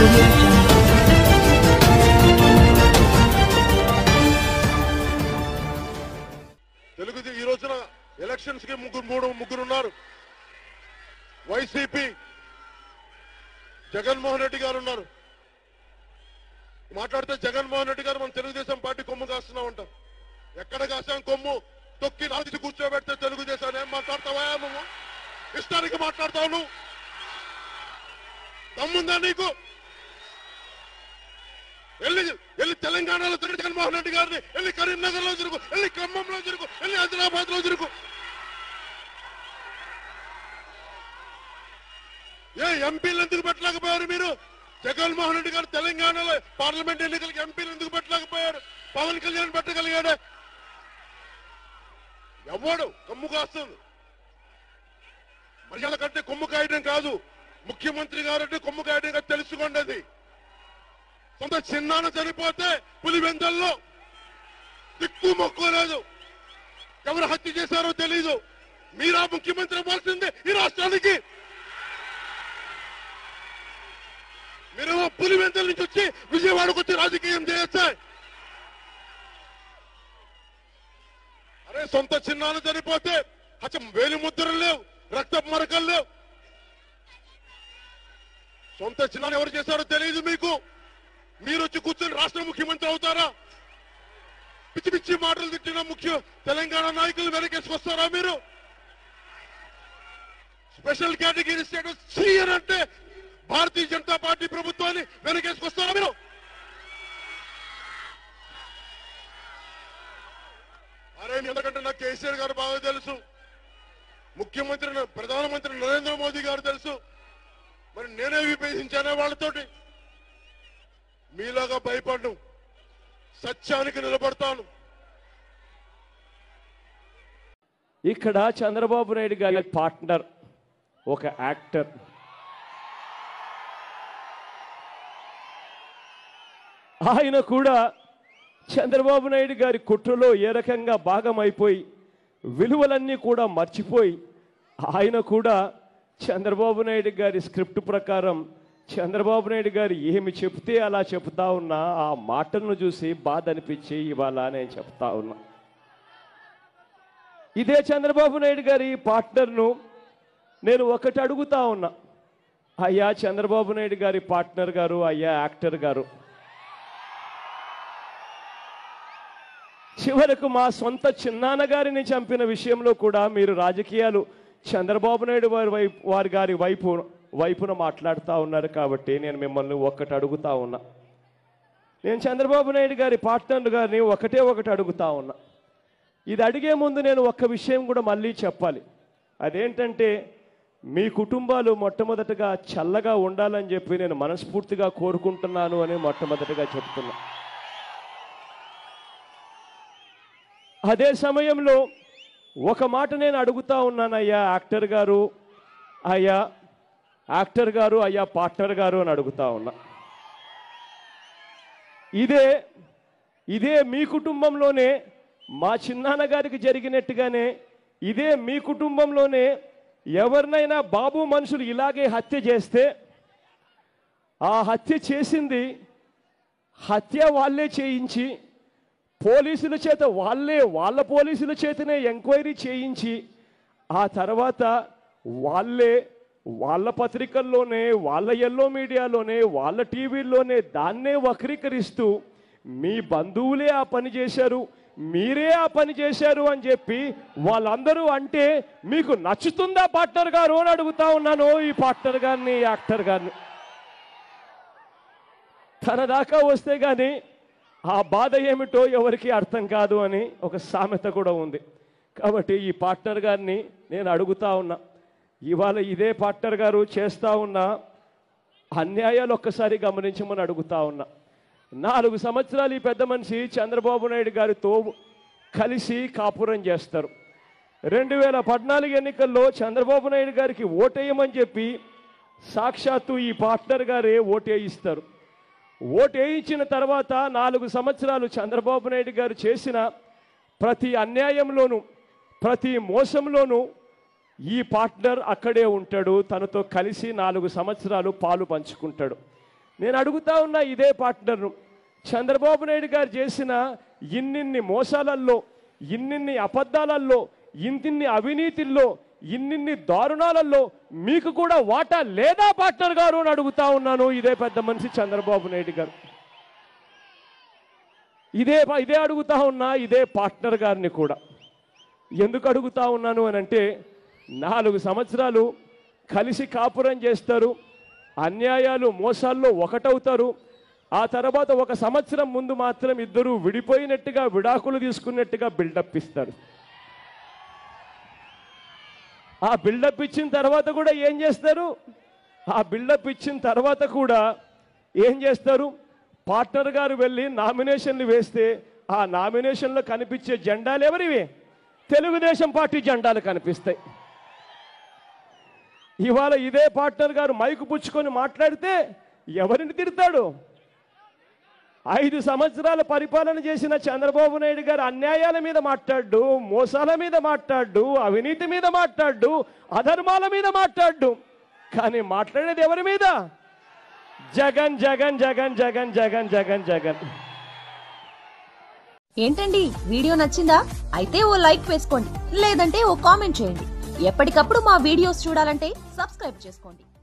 audio jungle. Telugu ఈ రోజున elections కి ముగ్గురు మూడు ముగ్గురు ఉన్నారు వైసీపీ జగన్మోహన్ రెడ్డి గారు ఉన్నారు మాట్లాడితే జగన్మోహన్ రెడ్డి గారు మన తెలుగుదేశం పార్టీ కొమ్ము కాస్తున్నా ఉంటాం ఎక్కడ కాసాం కొమ్ము తొక్కి నాటి కూర్చోబెడితే తెలుగుదేశం ఏం మాట్లాడతావా నువ్వు ఇష్టానికి మాట్లాడతావు నువ్వు దమ్ముందా నీకు వెళ్ళి వెళ్ళి తెలంగాణలో తిరిగి జగన్మోహన్ రెడ్డి గారిని వెళ్ళి కరీంనగర్ లో తిరుగు వెళ్ళి ఖమ్మంలో తిరుగు వెళ్ళి హైదరాబాద్ లో తిరుగు ఏ ఎంపీలు ఎందుకు పెట్టలేకపోయారు మీరు జగన్మోహన్ రెడ్డి గారు తెలంగాణలో పార్లమెంట్ ఎన్నికలకు ఎంపీలు ఎందుకు పెట్టలేకపోయారు పవన్ కళ్యాణ్ పెట్టగలిగాడే ఎవడు కమ్ము కాస్తుంది మర్యాద కంటే కొమ్ము కాయడం కాదు ముఖ్యమంత్రి గారంటే కొమ్ము కాయడం కాదు తెలుసుకోండి అది సొంత చిన్నాన్న చనిపోతే పులివెందల్లో దిక్కు మొక్కు లేదు ఎవరు హత్య చేశారో తెలీదు మీరా ముఖ్యమంత్రి అవ్వాల్సిందే ఈ రాష్ట్రానికి మీరు పులివెందల నుంచి వచ్చి విజయవాడకు వచ్చి రాజకీయం చేయొచ్చా అరే సొంత చిన్నాన్న చనిపోతే హత్య వేలి ముద్రలు లేవు రక్త మరకలు లేవు సొంత చిన్నాన్ని ఎవరు చేశారో తెలియదు మీకు మీరు వచ్చి కూర్చొని రాష్ట్ర ముఖ్యమంత్రి అవుతారా పిచ్చి పిచ్చి మాటలు తిట్టిన ముఖ్య తెలంగాణ నాయకులు వెనకేసుకొస్తారా మీరు స్పెషల్ కేటగిరీ స్టేటస్ సీఎన్ అంటే భారతీయ జనతా పార్టీ ప్రభుత్వాన్ని వెనకేసుకొస్తారా మీరు అరే మీ ఎందుకంటే నాకు కేసీఆర్ గారు బాగా తెలుసు ముఖ్యమంత్రి న- ప్రధానమంత్రి నరేంద్ర మోదీ గారు తెలుసు మరి నేనే విభేదించానే వాళ్ళతోటి మీలాగా భయపడ్ను సత్యానికి నిలబడతాను ఇక్కడ చంద్రబాబు నాయుడు గారి పార్ట్నర్ ఒక యాక్టర్ ఆయన కూడా చంద్రబాబు నాయుడు గారి కుట్రలో ఏ రకంగా భాగమైపోయి విలువలన్నీ కూడా మర్చిపోయి ఆయన కూడా చంద్రబాబు నాయుడు గారి స్క్రిప్ట్ ప్రకారం చంద్రబాబు నాయుడు గారు ఏమి చెప్తే అలా చెప్తా ఉన్నా ఆ మాటలను చూసి బాధ అనిపించి ఇవాళ నేను చెప్తా ఉన్నా ఇదే చంద్రబాబు నాయుడు గారి పార్ట్నర్ను నేను ఒకటి అడుగుతా ఉన్నా అయ్యా చంద్రబాబు నాయుడు గారి పార్ట్నర్ గారు అయ్యా యాక్టర్ గారు చివరకు మా సొంత చిన్నాన్న గారిని చంపిన విషయంలో కూడా మీరు రాజకీయాలు చంద్రబాబు నాయుడు వారి వైపు వారి గారి వైపు వైపున మాట్లాడుతూ ఉన్నారు కాబట్టి నేను మిమ్మల్ని ఒక్కటి అడుగుతా ఉన్నా నేను చంద్రబాబు నాయుడు గారి పార్ట్నర్ గారిని ఒకటే ఒకటి అడుగుతా ఉన్నా ఇది అడిగే ముందు నేను ఒక్క విషయం కూడా మళ్ళీ చెప్పాలి అదేంటంటే మీ కుటుంబాలు మొట్టమొదటగా చల్లగా ఉండాలని చెప్పి నేను మనస్ఫూర్తిగా కోరుకుంటున్నాను అని మొట్టమొదటగా చెప్తున్నా అదే సమయంలో ఒక మాట నేను అడుగుతా ఉన్నాను అయ్యా యాక్టర్ గారు అయ్యా యాక్టర్ గారు అయ్యా పార్ట్నర్ గారు అని అడుగుతా ఉన్నా ఇదే ఇదే మీ కుటుంబంలోనే మా చిన్నాన్న గారికి జరిగినట్టుగానే ఇదే మీ కుటుంబంలోనే ఎవరినైనా బాబు మనుషులు ఇలాగే హత్య చేస్తే ఆ హత్య చేసింది హత్య వాళ్ళే చేయించి పోలీసుల చేత వాళ్ళే వాళ్ళ పోలీసుల చేతనే ఎంక్వైరీ చేయించి ఆ తర్వాత వాళ్ళే వాళ్ళ పత్రికల్లోనే వాళ్ళ ఎల్లో మీడియాలోనే వాళ్ళ టీవీల్లోనే దాన్నే వక్రీకరిస్తూ మీ బంధువులే ఆ పని చేశారు మీరే ఆ పని చేశారు అని చెప్పి వాళ్ళందరూ అంటే మీకు నచ్చుతుందా పార్ట్నర్ గారు అని అడుగుతా ఉన్నాను ఈ పార్ట్నర్ గారిని ఈ యాక్టర్ గారిని తన దాకా వస్తే గాని ఆ బాధ ఏమిటో ఎవరికి అర్థం కాదు అని ఒక సామెత కూడా ఉంది కాబట్టి ఈ పార్ట్నర్ గారిని నేను అడుగుతా ఉన్నా ఇవాళ ఇదే పార్ట్నర్ గారు చేస్తా ఉన్న అన్యాయాలు ఒక్కసారి గమనించమని అడుగుతా ఉన్నా నాలుగు సంవత్సరాలు ఈ పెద్ద మనిషి చంద్రబాబు నాయుడు గారితో కలిసి కాపురం చేస్తారు రెండు వేల పద్నాలుగు ఎన్నికల్లో చంద్రబాబు నాయుడు గారికి ఓటేయమని చెప్పి సాక్షాత్తు ఈ పార్ట్నర్ గారే ఓటేయిస్తారు ఓటు వేయించిన తర్వాత నాలుగు సంవత్సరాలు చంద్రబాబు నాయుడు గారు చేసిన ప్రతి అన్యాయంలోనూ ప్రతి మోసంలోనూ ఈ పార్ట్నర్ అక్కడే ఉంటాడు తనతో కలిసి నాలుగు సంవత్సరాలు పాలు పంచుకుంటాడు నేను అడుగుతా ఉన్నా ఇదే పార్ట్నర్ను చంద్రబాబు నాయుడు గారు చేసిన ఇన్నిన్ని మోసాలల్లో ఇన్నిన్ని అబద్ధాలల్లో ఇంతిన్ని అవినీతిల్లో ఇన్నిన్ని దారుణాలలో మీకు కూడా వాటా లేదా పార్ట్నర్ గారు అని అడుగుతా ఉన్నాను ఇదే పెద్ద మనిషి చంద్రబాబు నాయుడు గారు ఇదే ఇదే అడుగుతా ఉన్నా ఇదే పార్ట్నర్ గారిని కూడా ఎందుకు అడుగుతా ఉన్నాను అని అంటే నాలుగు సంవత్సరాలు కలిసి కాపురం చేస్తారు అన్యాయాలు మోసాల్లో ఒకటవుతారు ఆ తర్వాత ఒక సంవత్సరం ముందు మాత్రం ఇద్దరు విడిపోయినట్టుగా విడాకులు తీసుకున్నట్టుగా బిల్డప్ ఇస్తారు ఆ బిల్డప్ ఇచ్చిన తర్వాత కూడా ఏం చేస్తారు ఆ బిల్డప్ ఇచ్చిన తర్వాత కూడా ఏం చేస్తారు పార్ట్నర్ గారు వెళ్ళి నామినేషన్లు వేస్తే ఆ నామినేషన్లో కనిపించే జెండాలు ఎవరివి తెలుగుదేశం పార్టీ జెండాలు కనిపిస్తాయి ఇవాళ ఇదే పార్ట్నర్ గారు మైకు పుచ్చుకొని మాట్లాడితే ఎవరిని తిడతాడు ఐదు సంవత్సరాల పరిపాలన చేసిన చంద్రబాబు నాయుడు గారు అన్యాయాల మీద మాట్లాడు మోసాల మీద మాట్లాడు అవినీతి మీద మాట్లాడు అధర్మాల మీద మాట్లాడు కానీ మాట్లాడేది ఎవరి మీద జగన్ జగన్ జగన్ జగన్ జగన్ జగన్ జగన్ ఏంటండి వీడియో నచ్చిందా అయితే ఓ లైక్ వేసుకోండి లేదంటే ఓ కామెంట్ చేయండి ఎప్పటికప్పుడు మా వీడియోస్ చూడాలంటే సబ్స్క్రైబ్ చేసుకోండి